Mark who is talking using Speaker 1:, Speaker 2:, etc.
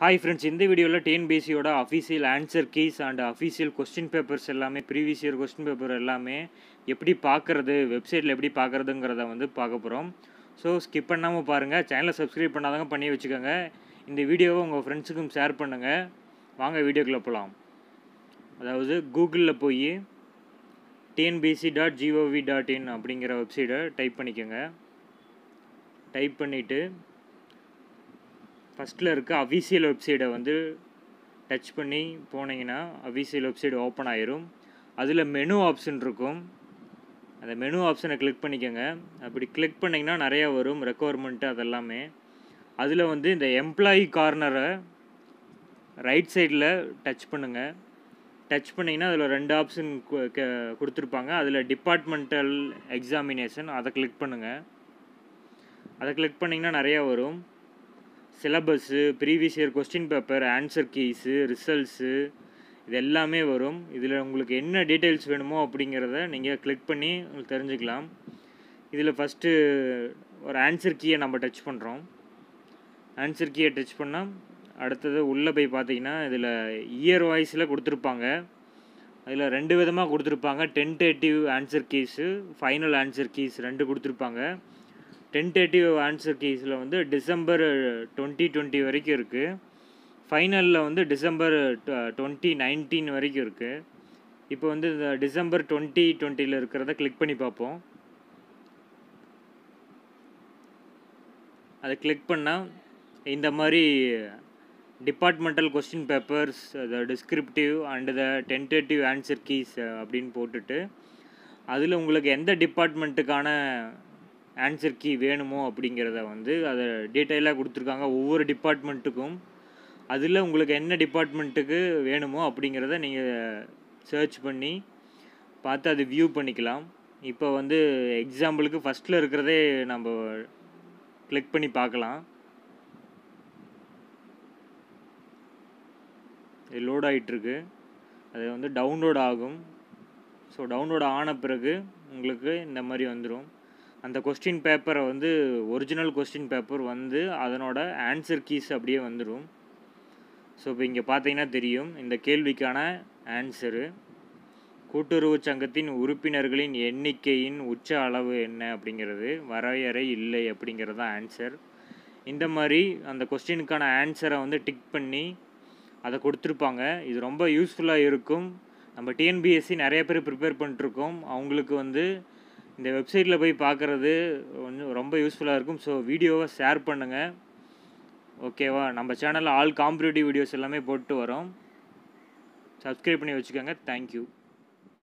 Speaker 1: hi friends இந்த வீடியோவில் டிஎன்பிஎஸ்சியோட official answer keys and official question papers எல்லாமே ப்ரீவியஸ் இயர் கொஸ்டின் பேப்பர் எல்லாமே எப்படி பார்க்குறது வெப்சைட்டில் எப்படி பார்க்குறதுங்கிறத வந்து பார்க்க போகிறோம் ஸோ ஸ்கிப் பண்ணாமல் பாருங்கள் சேனலை சப்ஸ்கிரைப் பண்ணாதவங்க பண்ணி வச்சுக்கோங்க இந்த வீடியோவை உங்கள் ஃப்ரெண்ட்ஸுக்கும் ஷேர் பண்ணுங்கள் வாங்க வீடியோக்குள்ளே போகலாம் அதாவது கூகுளில் போய் TNPSC dot gov dot in அப்படிங்கிற வெப்சைட்டை டைப் பண்ணிக்கோங்க டைப் பண்ணிவிட்டு ஃபஸ்ட்டில் இருக்க அஃபீஷியல் வெப்சைட்டை வந்து டச் பண்ணி போனீங்கன்னா அஃபீஷியல் வெப்சைட் ஓப்பன் ஆயிரும் அதில் மெனு ஆப்ஷன் இருக்கும் அந்த மெனு ஆப்ஷனை கிளிக் பண்ணிக்கோங்க அப்படி கிளிக் பண்ணிங்கன்னா நிறையா வரும் ரெக்குவயர்மெண்ட்டு அதெல்லாமே அதில் வந்து இந்த எம்ப்ளாயி கார்னரை ரைட் சைடில் டச் பண்ணுங்கள் டச் பண்ணிங்கன்னா அதில் ரெண்டு ஆப்ஷன் கொடுத்துருப்பாங்க அதில் டிபார்ட்மெண்டல் எக்ஸாமினேஷன் அதை கிளிக் பண்ணுங்கள் அதை கிளிக் பண்ணிங்கன்னா நிறையா வரும் syllabus previous year question paper answer keys results இது எல்லாமே வரும் இதில் உங்களுக்கு என்ன டீட்டெயில்ஸ் வேணுமோ அப்படிங்கிறத நீங்கள் கிளிக் பண்ணி உங்களுக்கு தெரிஞ்சுக்கலாம் இதில் ஃபஸ்ட்டு ஒரு ஆன்சர் கீயை நம்ம டச் பண்ணுறோம் ஆன்சர் கீயை டச் பண்ணால் அடுத்தது உள்ளே போய் பார்த்தீங்கன்னா இதில் இயர் வாய்ஸில் கொடுத்துருப்பாங்க அதில் ரெண்டு விதமாக கொடுத்துருப்பாங்க tentative answer keys final answer keys ரெண்டு கொடுத்துருப்பாங்க டென்டேட்டிவ் ஆன்சர் கீஸில் வந்து டிசம்பர் டுவெண்ட்டி டுவெண்ட்டி வரைக்கும் இருக்குது ஃபைனலில் வந்து டிசம்பர் டுவெண்ட்டி நைன்டீன் வரைக்கும் இருக்குது இப்போ வந்து இந்த டிசம்பர் டுவெண்ட்டி டுவெண்ட்டியில் இருக்கிறத கிளிக் பண்ணி பார்ப்போம் அதை கிளிக் பண்ணால் இந்த மாதிரி departmental question papers the descriptive and the tentative answer keys அப்படின்னு போட்டுட்டு அதில் உங்களுக்கு எந்த டிபார்ட்மெண்ட்டுக்கான ஆன்சர் கீ வேணுமோ அப்படிங்கிறத வந்து அதை டீட்டெயிலாக கொடுத்துருக்காங்க ஒவ்வொரு டிபார்ட்மெண்ட்டுக்கும் அதில் உங்களுக்கு என்ன டிபார்ட்மெண்ட்டுக்கு வேணுமோ அப்படிங்கிறத நீங்கள் சர்ச் பண்ணி பார்த்து அது வியூ பண்ணிக்கலாம் இப்போ வந்து எக்ஸாம்பிளுக்கு ஃபஸ்ட்டில் இருக்கிறதே நம்ம கிளிக் பண்ணி பார்க்கலாம் இது லோட் ஆகிட்டுருக்கு அது வந்து டவுன்லோட் ஆகும் ஸோ டவுன்லோட் ஆன பிறகு உங்களுக்கு இந்த மாதிரி வந்துடும் அந்த கொஸ்டின் பேப்பரை வந்து ஒரிஜினல் கொஸ்டின் பேப்பர் வந்து அதனோட ஆன்சர் கீஸ் அப்படியே வந்துடும் ஸோ இப்போ இங்கே பார்த்தீங்கன்னா தெரியும் இந்த கேள்விக்கான ஆன்சரு கூட்டுறவு சங்கத்தின் உறுப்பினர்களின் எண்ணிக்கையின் உச்ச அளவு என்ன அப்படிங்கிறது வரையறை இல்லை அப்படிங்கிறது தான் ஆன்சர் இந்த மாதிரி அந்த கொஸ்டினுக்கான ஆன்சரை வந்து டிக் பண்ணி அதை கொடுத்துருப்பாங்க இது ரொம்ப யூஸ்ஃபுல்லாக இருக்கும் நம்ம டிஎன்பிஎஸ்சி நிறைய பேர் ப்ரிப்பேர் பண்ணிட்டுருக்கோம் அவங்களுக்கு வந்து இந்த வெப்சைட்டில் போய் பார்க்குறது கொஞ்சம் ரொம்ப யூஸ்ஃபுல்லாக இருக்கும் ஸோ வீடியோவை ஷேர் பண்ணுங்கள் ஓகேவா நம்ம சேனலில் ஆல் காம்படிட்டிவ் வீடியோஸ் எல்லாமே போட்டு வரோம் சப்ஸ்கிரைப் பண்ணி வச்சுக்கோங்க தேங்க்யூ